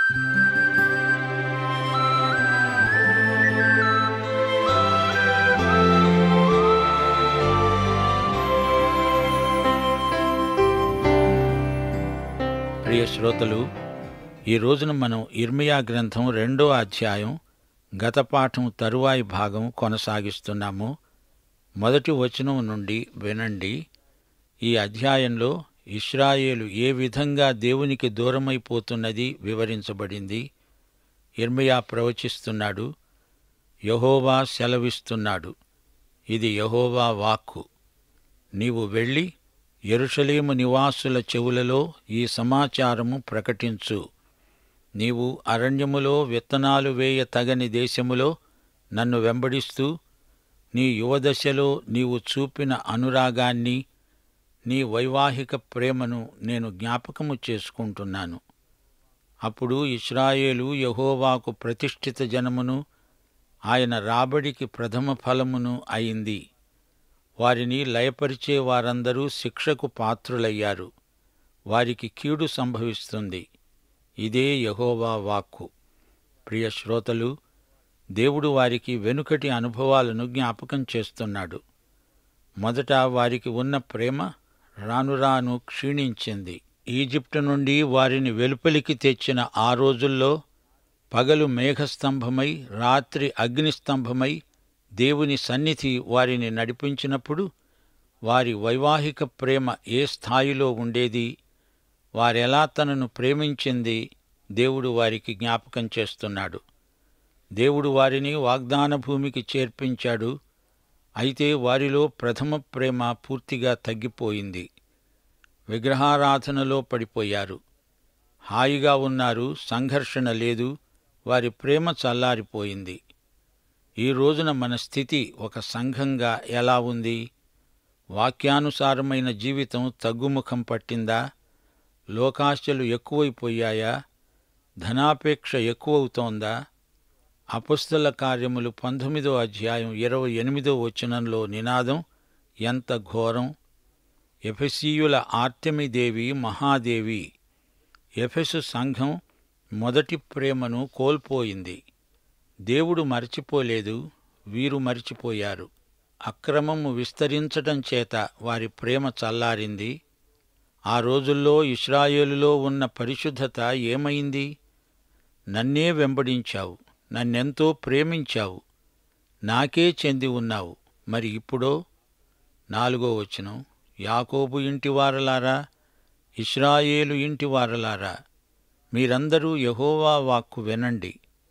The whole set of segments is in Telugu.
ప్రియ శ్రోతలు ఈ రోజున మనం ఇర్మియా గ్రంథం రెండో అధ్యాయం గత పాఠం తరువాయి భాగం కొనసాగిస్తున్నాము మొదటి వచనం నుండి వినండి ఈ అధ్యాయంలో ఇస్రాయేలు ఏ విధంగా దేవునికి దూరమైపోతున్నది వివరించబడింది ఇర్మియా ప్రవచిస్తున్నాడు యహోవా సెలవిస్తున్నాడు ఇది యహోవా వాక్కు నీవు వెళ్ళి యెరూషలేము నివాసుల చెవులలో ఈ సమాచారము ప్రకటించు నీవు అరణ్యములో విత్తనాలు వేయ తగని దేశములో నన్ను వెంబడిస్తూ నీ యువదశలో నీవు చూపిన అనురాగాన్ని నీ వైవాహిక ప్రేమను నేను జ్ఞాపకము చేసుకుంటున్నాను అప్పుడు ఇస్రాయేలు యహోవాకు ప్రతిష్ఠిత జనమును ఆయన రాబడికి ప్రథమ ఫలమును అయింది వారిని లయపరిచే వారందరూ శిక్షకు పాత్రులయ్యారు వారికి కీడు సంభవిస్తుంది ఇదే యహోవా వాక్కు ప్రియ శ్రోతలు దేవుడు వారికి వెనుకటి అనుభవాలను జ్ఞాపకం చేస్తున్నాడు మొదట వారికి ఉన్న ప్రేమ రాను రాను క్షీణించింది ఈజిప్టు నుండి వారిని వెలుపలికి తెచ్చిన ఆ రోజుల్లో పగలు మేఘస్తంభమై రాత్రి అగ్నిస్తంభమై దేవుని సన్నిధి వారిని నడిపించినప్పుడు వారి వైవాహిక ప్రేమ ఏ స్థాయిలో ఉండేది వారెలా తనను ప్రేమించింది దేవుడు వారికి జ్ఞాపకం చేస్తున్నాడు దేవుడు వారిని వాగ్దాన భూమికి చేర్పించాడు అయితే వారిలో ప్రథమ ప్రేమ పూర్తిగా తగ్గిపోయింది విగ్రహారాధనలో పడిపోయారు హాయిగా ఉన్నారు సంఘర్షణ లేదు వారి ప్రేమ చల్లారిపోయింది ఈ రోజున మన స్థితి ఒక సంఘంగా ఎలా ఉంది వాక్యానుసారమైన జీవితం తగ్గుముఖం పట్టిందా లోకాశలు ఎక్కువైపోయాయా ధనాపేక్ష ఎక్కువవుతోందా అపుస్తల కార్యములు పంతొమ్మిదో అధ్యాయం ఇరవై ఎనిమిదో వచనంలో నినాదం ఎంత ఘోరం ఎఫెసీయుల ఆర్తెమిదేవి మహాదేవి ఎఫెసు సంఘం మొదటి ప్రేమను కోల్పోయింది దేవుడు మరచిపోలేదు వీరు మరిచిపోయారు అక్రమము విస్తరించటం చేత వారి ప్రేమ చల్లారింది ఆ రోజుల్లో ఇస్రాయేలులో ఉన్న పరిశుద్ధత ఏమైంది నన్నే వెంబడించావు నన్నెంతో ప్రేమించావు నాకే చెంది ఉన్నావు మరి ఇప్పుడో నాలుగో వచనం యాకోబు ఇంటివారలారా ఇస్రాయేలు ఇంటివారలారా మీరందరూ యహోవా వాక్కు వినండి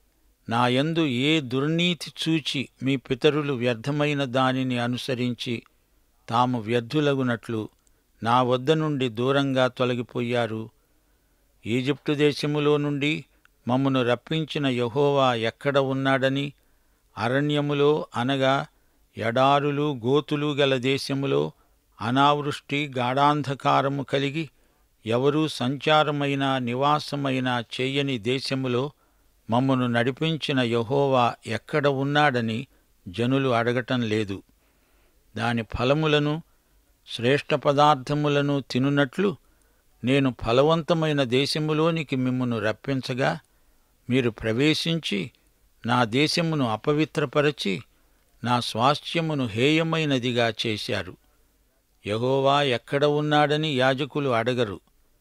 నాయందు ఏ దుర్నీతి చూచి మీ పితరులు వ్యర్థమైన దానిని అనుసరించి తాము వ్యర్థులగునట్లు నా వద్ద నుండి దూరంగా తొలగిపోయారు ఈజిప్టు దేశములో నుండి మమ్మను రప్పించిన యహోవా ఎక్కడ ఉన్నాడని అరణ్యములో అనగా ఎడారులు గోతులు గల దేశములో అనావృష్టి గాఢాంధకారము కలిగి ఎవరూ సంచారమైన నివాసమైన చెయ్యని దేశములో మమ్మను నడిపించిన యహోవా ఎక్కడ ఉన్నాడని జనులు అడగటం లేదు దాని ఫలములను శ్రేష్ఠ పదార్థములను తినునట్లు నేను ఫలవంతమైన దేశములోనికి మిమ్మును రప్పించగా మీరు ప్రవేశించి నా దేశమును అపవిత్రపరచి నా స్వాస్థ్యమును హేయమైనదిగా చేశారు యహోవా ఎక్కడ ఉన్నాడని యాజకులు అడగరు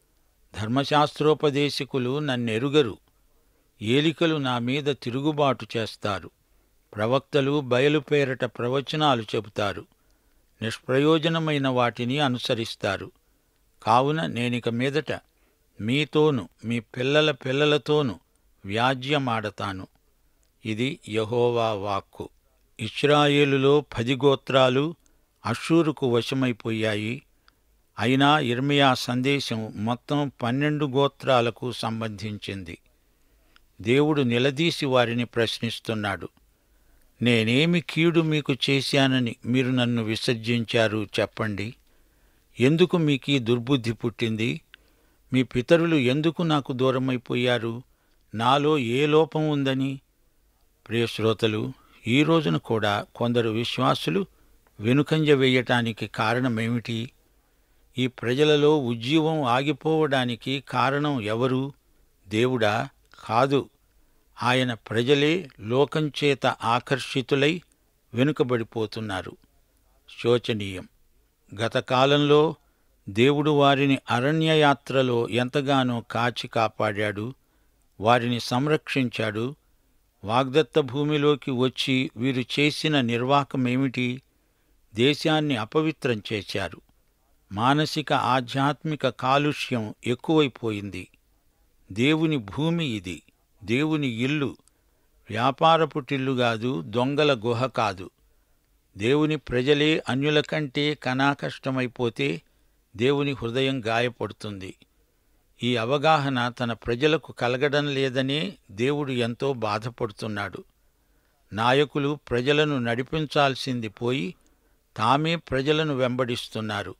ధర్మశాస్త్రోపదేశకులు నన్నెరుగరు ఏలికలు నా మీద తిరుగుబాటు చేస్తారు ప్రవక్తలు బయలుపేరట ప్రవచనాలు చెబుతారు నిష్ప్రయోజనమైన వాటిని అనుసరిస్తారు కావున నేనిక మీదట మీతోను మీ పిల్లల పిల్లలతోనూ వ్యాజ్యమాడతాను ఇది యహోవా వాక్కు ఇస్రాయేలులో పది గోత్రాలు అషూరుకు వశమైపోయాయి అయినా ఇర్మియా సందేశం మొత్తం పన్నెండు గోత్రాలకు సంబంధించింది దేవుడు నిలదీసి వారిని ప్రశ్నిస్తున్నాడు నేనేమి కీడు మీకు చేశానని మీరు నన్ను విసర్జించారు చెప్పండి ఎందుకు మీకీ దుర్బుద్ధి పుట్టింది మీ పితరులు ఎందుకు నాకు దూరమైపోయారు నాలో ఏ లోపం ఉందని ప్రియశ్రోతలు ఈ రోజున కూడా కొందరు విశ్వాసులు వెనుకంజ వేయటానికి కారణమేమిటి ఈ ప్రజలలో ఉజ్జీవం ఆగిపోవడానికి కారణం ఎవరు దేవుడా కాదు ఆయన ప్రజలే లోకంచేత ఆకర్షితులై వెనుకబడిపోతున్నారు శోచనీయం గత కాలంలో దేవుడు వారిని అరణ్యయాత్రలో ఎంతగానో కాచి కాపాడాడు వారిని సంరక్షించాడు వాగ్దత్త భూమిలోకి వచ్చి వీరు చేసిన నిర్వాకమేమిటి దేశాన్ని అపవిత్రం చేశారు మానసిక ఆధ్యాత్మిక కాలుష్యం ఎక్కువైపోయింది దేవుని భూమి ఇది దేవుని ఇల్లు వ్యాపారపు టిల్లు కాదు దొంగల గుహ కాదు దేవుని ప్రజలే అన్యుల కంటే కనాకష్టమైపోతే దేవుని హృదయం గాయపడుతుంది ఈ అవగాహన తన ప్రజలకు కలగడం లేదనే దేవుడు ఎంతో బాధపడుతున్నాడు నాయకులు ప్రజలను నడిపించాల్సింది పోయి తామే ప్రజలను వెంబడిస్తున్నారు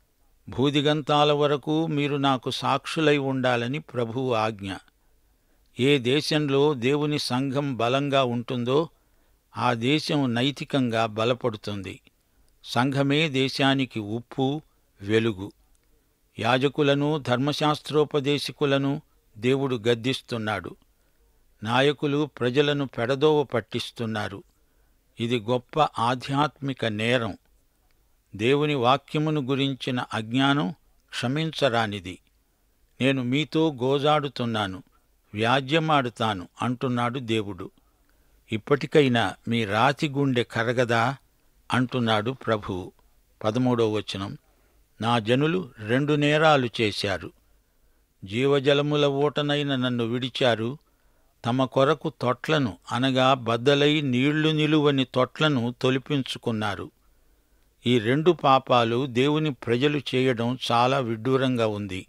భూదిగంతాల వరకు మీరు నాకు సాక్షులై ఉండాలని ప్రభువు ఆజ్ఞ ఏ దేశంలో దేవుని సంఘం బలంగా ఉంటుందో ఆ దేశం నైతికంగా బలపడుతుంది సంఘమే దేశానికి ఉప్పు వెలుగు యాజకులను ధర్మశాస్త్రోపదేశకులను దేవుడు గద్దిస్తున్నాడు నాయకులు ప్రజలను పెడదోవ పట్టిస్తున్నారు ఇది గొప్ప ఆధ్యాత్మిక నేరం దేవుని వాక్యమును గురించిన అజ్ఞానం క్షమించరానిది నేను మీతో గోజాడుతున్నాను వ్యాజ్యమాడుతాను అంటున్నాడు దేవుడు ఇప్పటికైనా మీ రాతి గుండె కరగదా అంటున్నాడు ప్రభువు పదమూడో వచనం నా జనులు రెండు నేరాలు చేశారు జీవజలముల ఊటనైన నన్ను విడిచారు తమ కొరకు తొట్లను అనగా బద్దలై నీళ్లు నిలువని తొట్లను తొలిపించుకున్నారు ఈ రెండు పాపాలు దేవుని ప్రజలు చేయడం చాలా విడ్డూరంగా ఉంది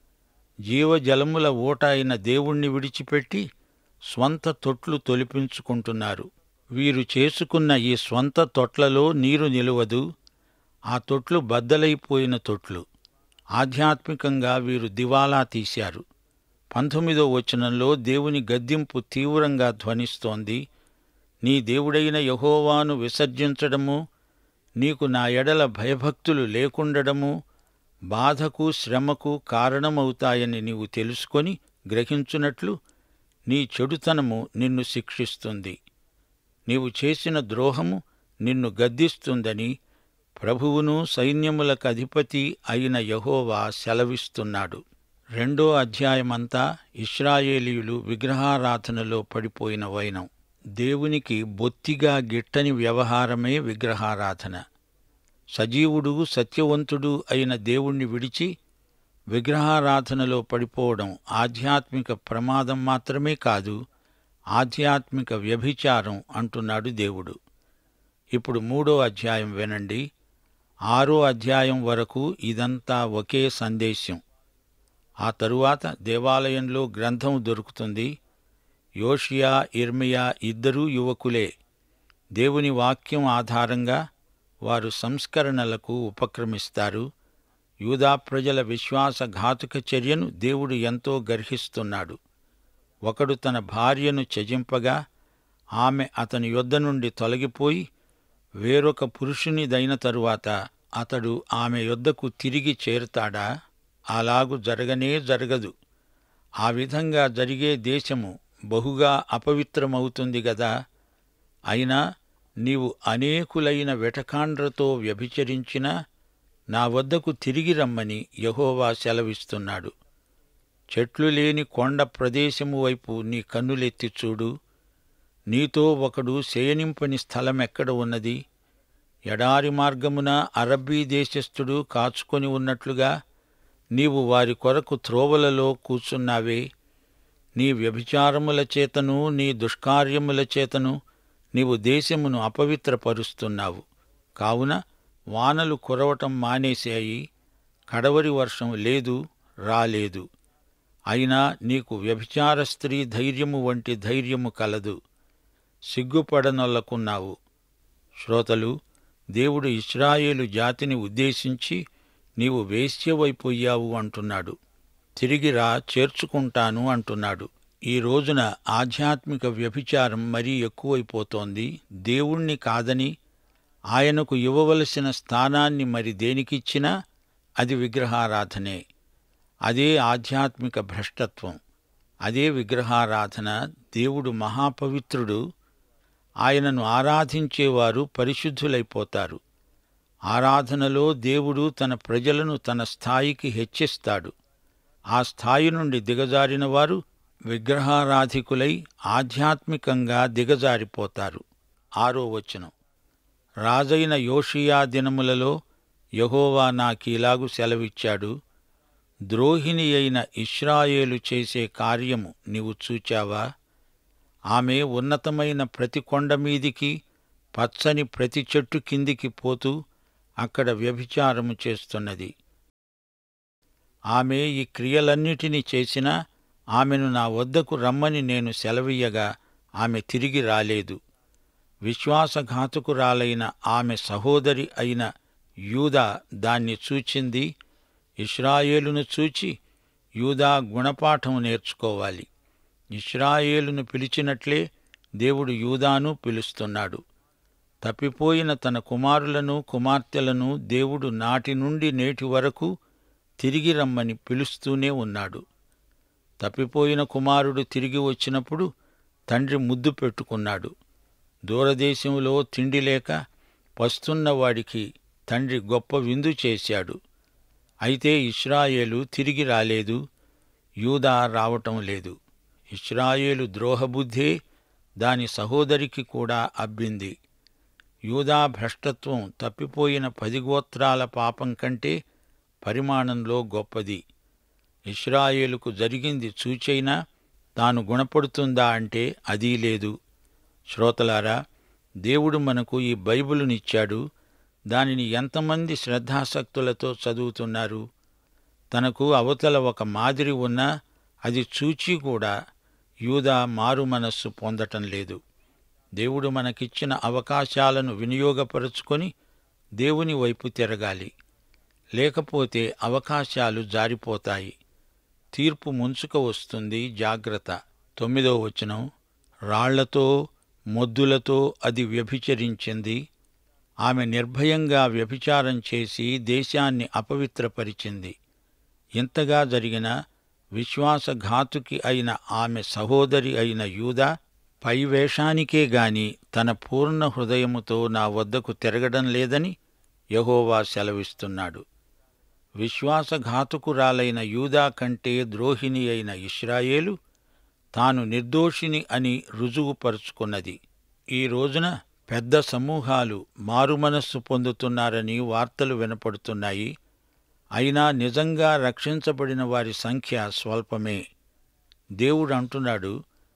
జీవజలముల ఊట అయిన దేవుణ్ణి విడిచిపెట్టి స్వంత తొట్లు తొలిపించుకుంటున్నారు వీరు చేసుకున్న ఈ స్వంత తొట్లలో నీరు నిలువదు ఆ తొట్లు బద్దలైపోయిన తొట్లు ఆధ్యాత్మికంగా వీరు దివాలా తీశారు పంతొమ్మిదో వచనంలో దేవుని గద్దింపు తీవ్రంగా ధ్వనిస్తోంది నీ దేవుడైన యహోవాను విసర్జించడము నీకు నా ఎడల భయభక్తులు లేకుండడము బాధకు శ్రమకు కారణమవుతాయని నీవు తెలుసుకొని గ్రహించున్నట్లు నీ చెడుతనము నిన్ను శిక్షిస్తుంది నీవు చేసిన ద్రోహము నిన్ను గద్దిస్తుందని ప్రభువును సైన్యములకు అధిపతి అయిన యహోవా సెలవిస్తున్నాడు రెండో అధ్యాయమంతా ఇస్రాయేలీయులు విగ్రహారాధనలో పడిపోయిన వైనం దేవునికి బొత్తిగా గిట్టని వ్యవహారమే విగ్రహారాధన సజీవుడు సత్యవంతుడు అయిన దేవుణ్ణి విడిచి విగ్రహారాధనలో పడిపోవడం ఆధ్యాత్మిక ప్రమాదం మాత్రమే కాదు ఆధ్యాత్మిక వ్యభిచారం అంటున్నాడు దేవుడు ఇప్పుడు మూడో అధ్యాయం వినండి ఆరో అధ్యాయం వరకు ఇదంతా ఒకే సందేశం ఆ తరువాత దేవాలయంలో గ్రంథం దొరుకుతుంది యోషియా ఇర్మియా ఇద్దరూ యువకులే దేవుని వాక్యం ఆధారంగా వారు సంస్కరణలకు ఉపక్రమిస్తారు యూదా ప్రజల విశ్వాసఘాతుక చర్యను దేవుడు ఎంతో గర్హిస్తున్నాడు ఒకడు తన భార్యను త్యజింపగా ఆమె అతని యొద్ద నుండి తొలగిపోయి వేరొక పురుషునిదైన తరువాత అతడు ఆమె యొద్దకు తిరిగి చేరుతాడా అలాగు జరగనే జరగదు ఆ విధంగా జరిగే దేశము బహుగా అపవిత్రమవుతుంది గదా అయినా నీవు అనేకులైన వెటకాండ్రతో వ్యభిచరించినా నా వద్దకు తిరిగి రమ్మని యహోవా సెలవిస్తున్నాడు చెట్లు లేని కొండ ప్రదేశము వైపు నీ కన్నులెత్తి చూడు నీతో ఒకడు శయనింపని స్థలమెక్కడ ఉన్నది ఎడారి మార్గమున అరబ్బీ దేశస్థుడు కాచుకొని ఉన్నట్లుగా నీవు వారి కొరకు త్రోవలలో కూర్చున్నావే నీ వ్యభిచారముల చేతను నీ దుష్కార్యముల చేతను నీవు దేశమును అపవిత్రపరుస్తున్నావు కావున వానలు కురవటం మానేశాయి కడవరి వర్షం లేదు రాలేదు అయినా నీకు వ్యభిచార స్త్రీ ధైర్యము వంటి ధైర్యము కలదు సిగ్గుపడనొల్లకున్నావు శ్రోతలు దేవుడు ఇస్రాయేలు జాతిని ఉద్దేశించి నీవు వేశ్యవైపోయావు అంటున్నాడు తిరిగిరా చేర్చుకుంటాను అంటున్నాడు ఈ రోజున ఆధ్యాత్మిక వ్యభిచారం మరీ ఎక్కువైపోతోంది దేవుణ్ణి కాదని ఆయనకు ఇవ్వవలసిన స్థానాన్ని మరి దేనికిచ్చినా అది విగ్రహారాధనే అదే ఆధ్యాత్మిక భ్రష్టత్వం అదే విగ్రహారాధన దేవుడు మహాపవిత్రుడు ఆయనను ఆరాధించేవారు పరిశుద్ధులైపోతారు ఆరాధనలో దేవుడు తన ప్రజలను తన స్థాయికి హెచ్చిస్తాడు ఆ స్థాయి నుండి దిగజారిన వారు విగ్రహారాధికులై ఆధ్యాత్మికంగా దిగజారిపోతారు ఆరో వచనం రాజైన యోషియా దినములలో యహోవా నాకీలాగు సెలవిచ్చాడు ద్రోహిణి అయిన ఇష్రాయేలు చేసే కార్యము నీవు చూచావా ఆమె ఉన్నతమైన ప్రతి కొండ మీదికి పచ్చని ప్రతి చెట్టు కిందికి పోతూ అక్కడ వ్యభిచారము చేస్తున్నది ఆమె ఈ క్రియలన్నిటినీ చేసినా ఆమెను నా వద్దకు రమ్మని నేను సెలవీయగా ఆమె తిరిగి రాలేదు విశ్వాసఘాతుకురాలైన ఆమె సహోదరి అయిన యూదా దాన్ని చూచింది ఇస్రాయేలును చూచి యూదా గుణపాఠం నేర్చుకోవాలి ఇస్రాయేలును పిలిచినట్లే దేవుడు యూదాను పిలుస్తున్నాడు తప్పిపోయిన తన కుమారులను కుమార్తెలను దేవుడు నాటి నుండి నేటి వరకు తిరిగి రమ్మని పిలుస్తూనే ఉన్నాడు తప్పిపోయిన కుమారుడు తిరిగి వచ్చినప్పుడు తండ్రి ముద్దు పెట్టుకున్నాడు దూరదేశంలో తిండి లేక పస్తున్న వాడికి తండ్రి గొప్ప విందు చేశాడు అయితే ఇస్రాయేలు తిరిగి రాలేదు యూదా రావటం లేదు ఇస్రాయేలు ద్రోహబుద్ధే దాని సహోదరికి కూడా అబ్బింది యూదా భ్రష్టత్వం తప్పిపోయిన పది గోత్రాల పాపం కంటే పరిమాణంలో గొప్పది ఇస్రాయేలుకు జరిగింది చూచైనా తాను గుణపడుతుందా అంటే అదీ లేదు శ్రోతలారా దేవుడు మనకు ఈ బైబిలునిచ్చాడు దానిని ఎంతమంది శ్రద్ధాసక్తులతో చదువుతున్నారు తనకు అవతల ఒక మాదిరి ఉన్నా అది చూచి కూడా యూదా మారు మనస్సు పొందటం లేదు దేవుడు మనకిచ్చిన అవకాశాలను వినియోగపరుచుకొని దేవుని వైపు తిరగాలి లేకపోతే అవకాశాలు జారిపోతాయి తీర్పు ముంచుక వస్తుంది జాగ్రత్త తొమ్మిదో వచనం రాళ్లతో మొద్దులతో అది వ్యభిచరించింది ఆమె నిర్భయంగా వ్యభిచారం చేసి దేశాన్ని అపవిత్రపరిచింది ఇంతగా జరిగిన విశ్వాసఘాతుకి అయిన ఆమె సహోదరి అయిన యూదా పైవేషానికే గాని తన పూర్ణ హృదయముతో నా వద్దకు తిరగడం లేదని యహోవా సెలవిస్తున్నాడు విశ్వాసఘాతుకురాలైన యూదా కంటే ద్రోహిణి అయిన ఇస్రాయేలు తాను నిర్దోషిని అని రుజువుపరుచుకున్నది ఈ రోజున పెద్ద సమూహాలు మారుమనస్సు పొందుతున్నారని వార్తలు వినపడుతున్నాయి అయినా నిజంగా రక్షించబడిన వారి సంఖ్య స్వల్పమే దేవుడు అంటున్నాడు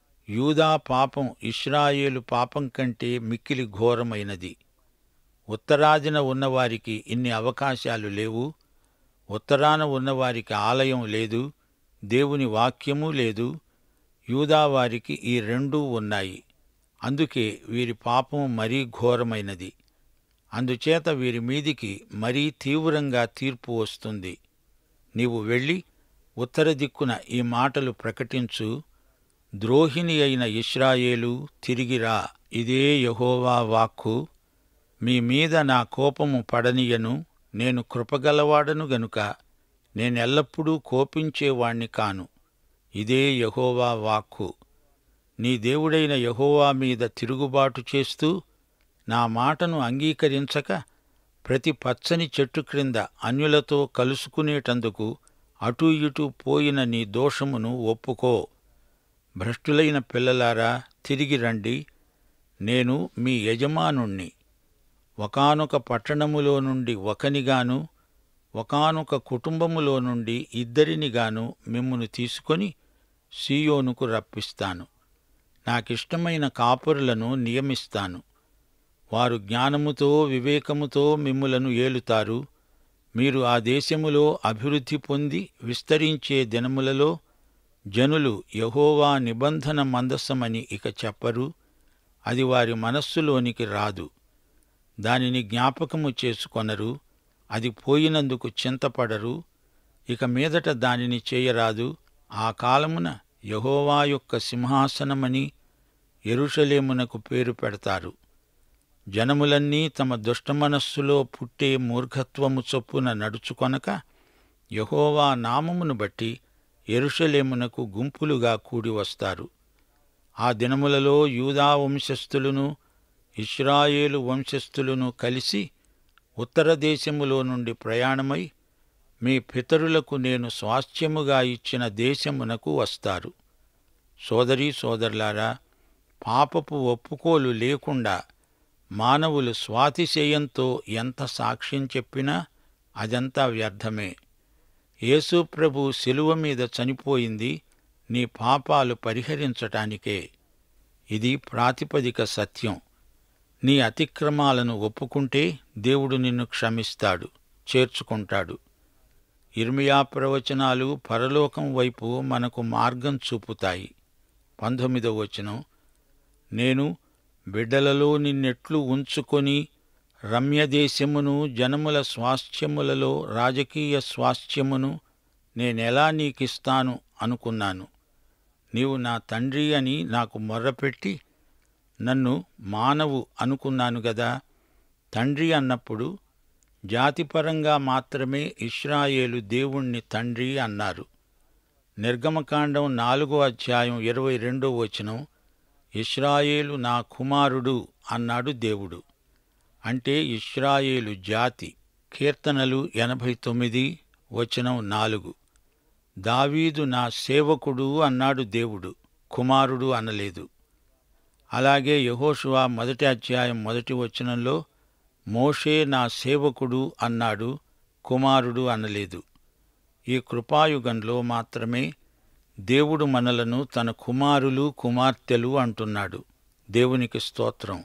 యూదా పాపం ఇస్రాయేలు పాపం కంటే మిక్కిలి ఘోరమైనది ఉత్తరాదిన ఉన్నవారికి ఇన్ని అవకాశాలు లేవు ఉత్తరాన ఉన్నవారికి ఆలయం లేదు దేవుని వాక్యము లేదు యూదా వారికి ఈ రెండూ ఉన్నాయి అందుకే వీరి పాపం మరీ ఘోరమైనది అందుచేత వీరి మీదికి మరీ తీవ్రంగా తీర్పు వస్తుంది నీవు వెళ్ళి ఉత్తర దిక్కున ఈ మాటలు ప్రకటించు ద్రోహిణి అయిన ఇస్రాయేలు తిరిగిరా ఇదే యహోవా వాక్కు మీ మీద నా కోపము పడనీయను నేను కృపగలవాడను గనుక నేనెల్లప్పుడూ కోపించేవాణ్ణి కాను ఇదే యహోవా వాక్కు నీ దేవుడైన యహోవా మీద తిరుగుబాటు చేస్తూ నా మాటను అంగీకరించక ప్రతి పచ్చని చెట్టు క్రింద అన్యులతో కలుసుకునేటందుకు అటూ ఇటూ పోయిన నీ దోషమును ఒప్పుకో భ్రష్టులైన పిల్లలారా తిరిగి రండి నేను మీ యజమానుణ్ణి ఒకానొక పట్టణములో నుండి ఒకనిగాను ఒకానొక కుటుంబములో నుండి ఇద్దరినిగాను మిమ్మును తీసుకొని సీయోనుకు రప్పిస్తాను నాకిష్టమైన కాపురులను నియమిస్తాను వారు జ్ఞానముతో వివేకముతో మిమ్ములను ఏలుతారు మీరు ఆ దేశములో అభివృద్ధి పొంది విస్తరించే దినములలో జనులు యహోవా నిబంధన మందసమని ఇక చెప్పరు అది వారి మనస్సులోనికి రాదు దానిని జ్ఞాపకము చేసుకొనరు అది పోయినందుకు చింతపడరు ఇక మీదట దానిని చేయరాదు ఆ కాలమున యహోవా యొక్క సింహాసనమని ఎరుషలేమునకు పేరు పెడతారు జనములన్నీ తమ దుష్టమనస్సులో పుట్టే మూర్ఖత్వము చొప్పున నడుచుకొనక యహోవా నామమును బట్టి ఎరుషలేమునకు గుంపులుగా కూడి వస్తారు ఆ దినములలో యూదా వంశస్థులను ఇస్రాయేలు వంశస్థులను కలిసి ఉత్తర దేశములో నుండి ప్రయాణమై మీ పితరులకు నేను స్వాస్థ్యముగా ఇచ్చిన దేశమునకు వస్తారు సోదరీ సోదరులారా పాపపు ఒప్పుకోలు లేకుండా మానవులు స్వాతిశయంతో ఎంత సాక్ష్యం చెప్పినా అదంతా వ్యర్థమే యేసు ప్రభు శిలువ మీద చనిపోయింది నీ పాపాలు పరిహరించటానికే ఇది ప్రాతిపదిక సత్యం నీ అతిక్రమాలను ఒప్పుకుంటే దేవుడు నిన్ను క్షమిస్తాడు చేర్చుకుంటాడు ఇర్మియా ప్రవచనాలు పరలోకం వైపు మనకు మార్గం చూపుతాయి పంతొమ్మిదవ వచనం నేను బిడ్డలలో నిన్నెట్లు ఉంచుకొని రమ్యదేశమును జనముల స్వాస్థ్యములలో రాజకీయ స్వాస్థ్యమును నేనెలా నీకిస్తాను అనుకున్నాను నీవు నా తండ్రి అని నాకు మొర్రపెట్టి నన్ను మానవు అనుకున్నాను గదా తండ్రి అన్నప్పుడు జాతిపరంగా మాత్రమే ఇస్రాయేలు దేవుణ్ణి తండ్రి అన్నారు నిర్గమకాండం నాలుగో అధ్యాయం ఇరవై రెండో వచనం ఇస్రాయేలు నా కుమారుడు అన్నాడు దేవుడు అంటే ఇస్రాయేలు జాతి కీర్తనలు ఎనభై తొమ్మిది వచనం నాలుగు దావీదు నా సేవకుడు అన్నాడు దేవుడు కుమారుడు అనలేదు అలాగే యహోషువా మొదటి అధ్యాయం మొదటి వచనంలో మోషే నా సేవకుడు అన్నాడు కుమారుడు అనలేదు ఈ కృపాయుగంలో మాత్రమే దేవుడు మనలను తన కుమారులు కుమార్తెలు అంటున్నాడు దేవునికి స్తోత్రం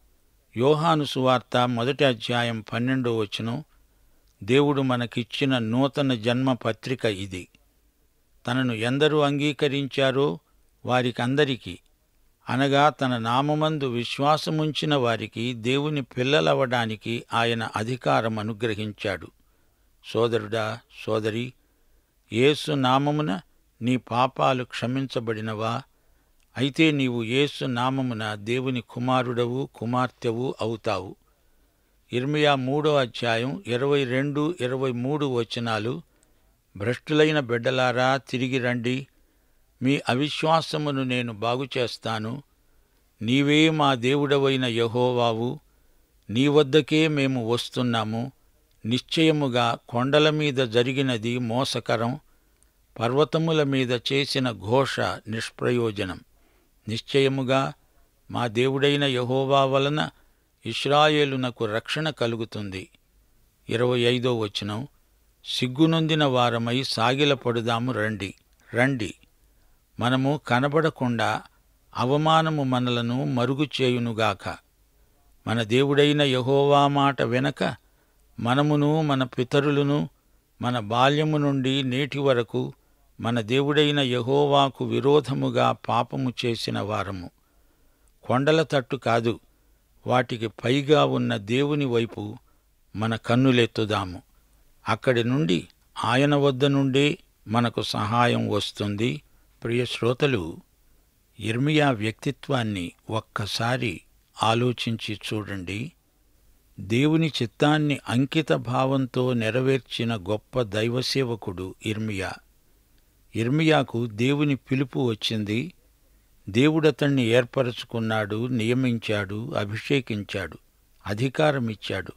యోహాను సువార్త మొదటి అధ్యాయం పన్నెండో వచనం దేవుడు మనకిచ్చిన నూతన జన్మ పత్రిక ఇది తనను ఎందరూ అంగీకరించారో వారికందరికీ అనగా తన నామమందు విశ్వాసముంచిన వారికి దేవుని పిల్లలవ్వడానికి ఆయన అధికారం అనుగ్రహించాడు సోదరుడా సోదరి యేసు నామమున నీ పాపాలు క్షమించబడినవా అయితే నీవు యేసు నామమున దేవుని కుమారుడవు కుమార్తెవు అవుతావు ఇర్మియా మూడో అధ్యాయం ఇరవై రెండు ఇరవై మూడు వచనాలు భ్రష్టులైన బిడ్డలారా తిరిగి రండి మీ అవిశ్వాసమును నేను బాగుచేస్తాను నీవే మా దేవుడవైన యహోవావు నీ వద్దకే మేము వస్తున్నాము నిశ్చయముగా కొండల మీద జరిగినది మోసకరం పర్వతముల మీద చేసిన ఘోష నిష్ప్రయోజనం నిశ్చయముగా మా దేవుడైన యహోవా వలన ఇస్రాయేలునకు రక్షణ కలుగుతుంది ఇరవై ఐదో వచనం సిగ్గునొందిన వారమై సాగిలపడుదాము రండి రండి మనము కనబడకుండా అవమానము మనలను మరుగు చేయునుగాక మన దేవుడైన యహోవా మాట వెనక మనమును మన పితరులను మన బాల్యము నుండి నేటి వరకు మన దేవుడైన యహోవాకు విరోధముగా పాపము చేసిన వారము కొండల తట్టు కాదు వాటికి పైగా ఉన్న దేవుని వైపు మన కన్నులెత్తుదాము అక్కడి నుండి ఆయన వద్ద నుండే మనకు సహాయం వస్తుంది ప్రియ శ్రోతలు ఇర్మియా వ్యక్తిత్వాన్ని ఒక్కసారి ఆలోచించి చూడండి దేవుని చిత్తాన్ని అంకిత భావంతో నెరవేర్చిన గొప్ప దైవసేవకుడు ఇర్మియా ఇర్మియాకు దేవుని పిలుపు వచ్చింది దేవుడతణ్ణి ఏర్పరచుకున్నాడు నియమించాడు అభిషేకించాడు అధికారమిచ్చాడు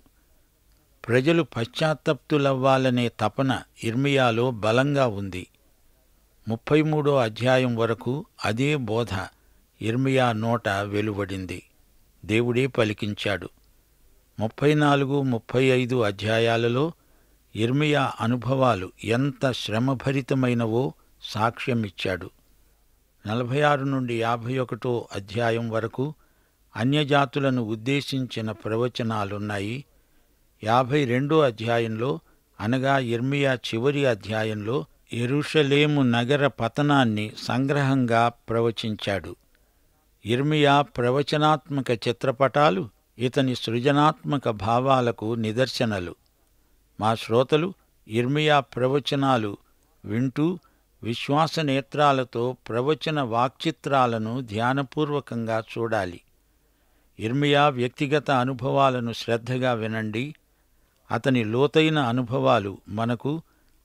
ప్రజలు పశ్చాత్తప్తులవ్వాలనే తపన ఇర్మియాలో బలంగా ఉంది ముప్పై మూడో అధ్యాయం వరకు అదే బోధ ఇర్మియా నోట వెలువడింది దేవుడే పలికించాడు ముప్పై నాలుగు ముప్పై ఐదు అధ్యాయాలలో ఇర్మియా అనుభవాలు ఎంత శ్రమభరితమైనవో సాక్ష్యమిచ్చాడు నలభై ఆరు నుండి యాభై ఒకటో అధ్యాయం వరకు అన్యజాతులను ఉద్దేశించిన ప్రవచనాలున్నాయి యాభై రెండో అధ్యాయంలో అనగా ఇర్మియా చివరి అధ్యాయంలో ఎరుషలేము నగర పతనాన్ని సంగ్రహంగా ప్రవచించాడు ఇర్మియా ప్రవచనాత్మక చిత్రపటాలు ఇతని సృజనాత్మక భావాలకు నిదర్శనలు మా శ్రోతలు ఇర్మియా ప్రవచనాలు వింటూ విశ్వాస నేత్రాలతో ప్రవచన వాక్చిత్రాలను ధ్యానపూర్వకంగా చూడాలి ఇర్మియా వ్యక్తిగత అనుభవాలను శ్రద్ధగా వినండి అతని లోతైన అనుభవాలు మనకు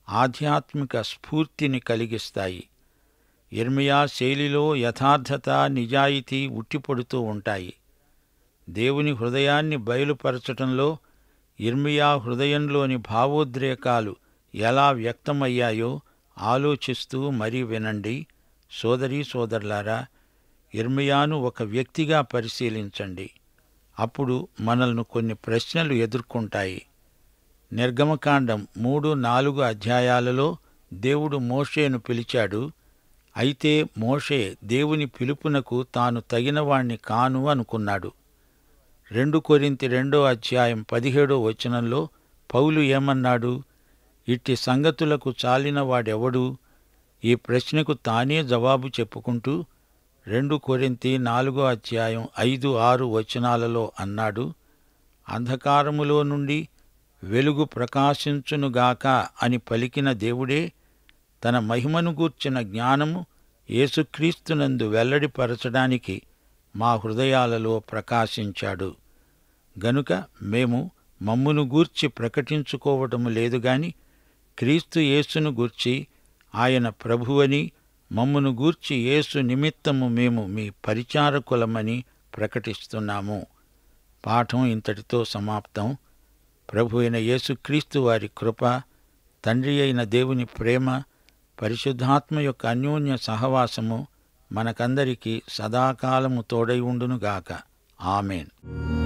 ఆధ్యాత్మిక స్ఫూర్తిని కలిగిస్తాయి ఇర్మియా శైలిలో యథార్థత నిజాయితీ ఉట్టిపడుతూ ఉంటాయి దేవుని హృదయాన్ని బయలుపరచటంలో ఇర్మియా హృదయంలోని భావోద్రేకాలు ఎలా వ్యక్తమయ్యాయో ఆలోచిస్తూ మరీ వినండి సోదరీ సోదరులారా ఇర్మియాను ఒక వ్యక్తిగా పరిశీలించండి అప్పుడు మనల్ని కొన్ని ప్రశ్నలు ఎదుర్కొంటాయి నిర్గమకాండం మూడు నాలుగు అధ్యాయాలలో దేవుడు మోషేను పిలిచాడు అయితే మోషే దేవుని పిలుపునకు తాను తగినవాణ్ణి కాను అనుకున్నాడు రెండు కొరింతి రెండో అధ్యాయం పదిహేడో వచనంలో పౌలు ఏమన్నాడు ఇట్టి సంగతులకు చాలిన వాడెవడు ఈ ప్రశ్నకు తానే జవాబు చెప్పుకుంటూ రెండు కొరింతి నాలుగో అధ్యాయం ఐదు ఆరు వచనాలలో అన్నాడు అంధకారములో నుండి వెలుగు ప్రకాశించునుగాక అని పలికిన దేవుడే తన మహిమను గూర్చిన జ్ఞానము యేసుక్రీస్తునందు వెల్లడిపరచడానికి మా హృదయాలలో ప్రకాశించాడు గనుక మేము మమ్మును గూర్చి ప్రకటించుకోవటము లేదు గాని క్రీస్తు యేసును గూర్చి ఆయన ప్రభువని మమ్మును గూర్చి యేసు నిమిత్తము మేము మీ పరిచారకులమని ప్రకటిస్తున్నాము పాఠం ఇంతటితో సమాప్తం ప్రభు అయిన యేసుక్రీస్తు వారి కృప తండ్రి అయిన దేవుని ప్రేమ పరిశుద్ధాత్మ యొక్క అన్యోన్య సహవాసము మనకందరికీ సదాకాలము తోడై ఉండునుగాక ఆమెన్